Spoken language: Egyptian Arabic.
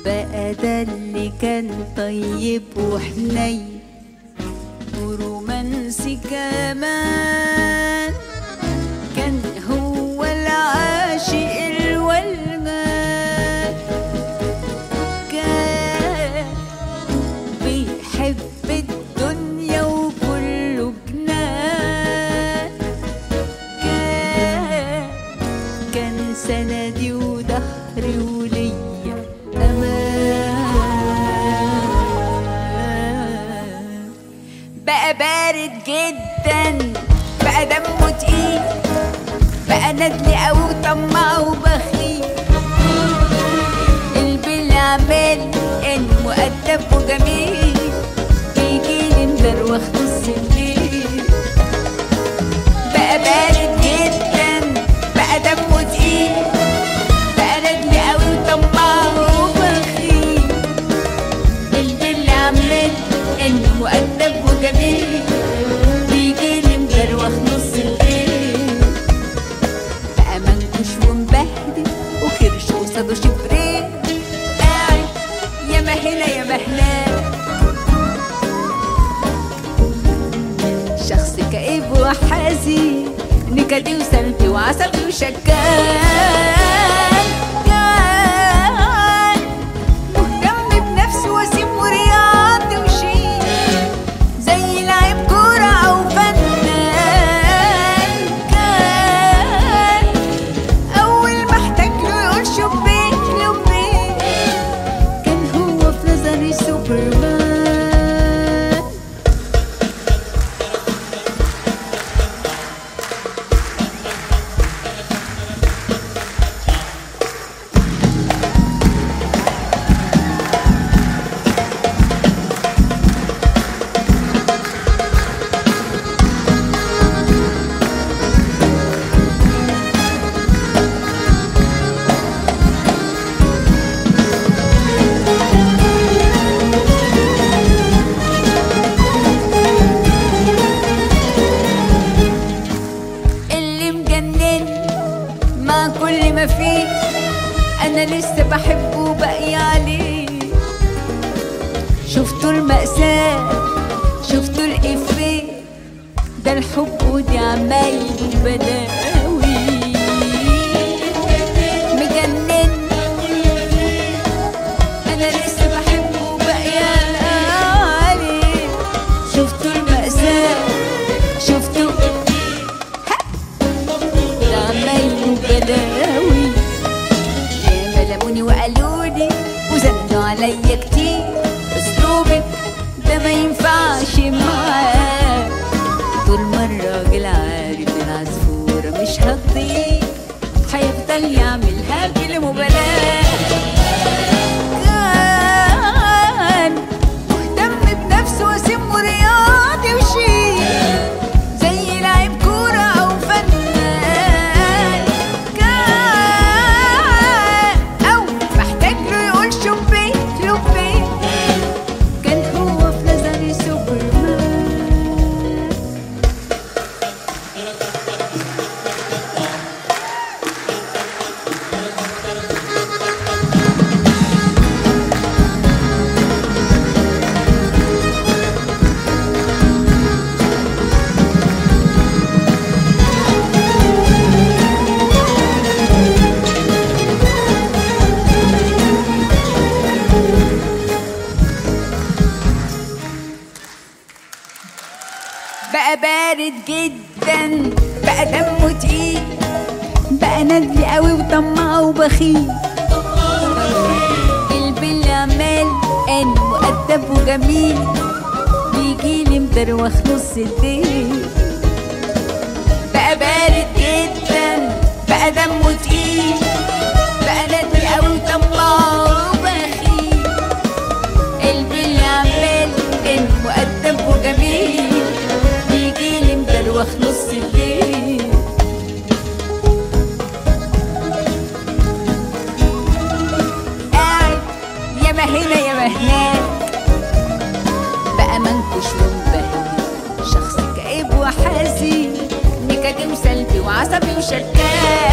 بقى ده اللي كان طيب وحنين ورومانسي كمان كان هو العاشق الولغان كان بيحب الدنيا وكله جنان كان كان سندي وظهري وليا امان بقى بارد جدا بقى دمه تقيل بقى ندلي قوي وطماع وبخيل البل عمال ان مؤدب وجميل بيجيلي مدروخ نص الليل بقى بارد جدا بقى دمه تقيل بقى ندلي قوي وطماع وبخيل البل عمال ان مؤدب وجميل بيجيلي مدروخ نص الليل بقى منكوش ومبهدل وكرش قصاده شبرين قاعد يا ما هنا يا ما هناك شخص كئيب وحزين نكدي وسلبي وعصبي وشكاك كان مهتم بنفسه وسيم ورياضي وشيك زي لعيب كورة أو فنان كان أول ما احتاج له يقول شبيك لبيك كان هو في نظري سوبرمان اللي مجنن مع كل ما فيه انا لسه بحبه وباقي عليه شفتوا المأساة شفتوا الإفيه ده الحب ودي عمايل البلاوي مجنن انا لسه بحبه وباقي عليه شفتوا المأساة شفتوا عمايل بلاوي ياما لموني وقالولي وزنوا عليا كتير اسلوبك ده ما ينفعش معاه طول ما الراجل عارف العصفورة مش هتطير هيفضل يعملها بالمبالاة كان مهتم بنفسه وسمه رياضي وشيك زي لعيب كورة أو فنان كان أو محتاج له يقول شبيك لبيك كان هو في نظري سوبرمان بقى بارد جدا بقى دمه تقيل بقى ندلي قوي وطماع وبخيل البل عمال ان مؤدب وجميل بيجيلي مدروخ نص الليل بقى بارد جدا بقى دمه تقيل بقى ندلي قوي وطماع وبخيل البل عمال ان مؤدب وجميل بيجيلي مدروخ نص الليل قاعد يا ما هنا يا ما هناك بقى منكش ومبهدل شخص كئيب وحزين نكدي وسلبي وعصبي وشكاك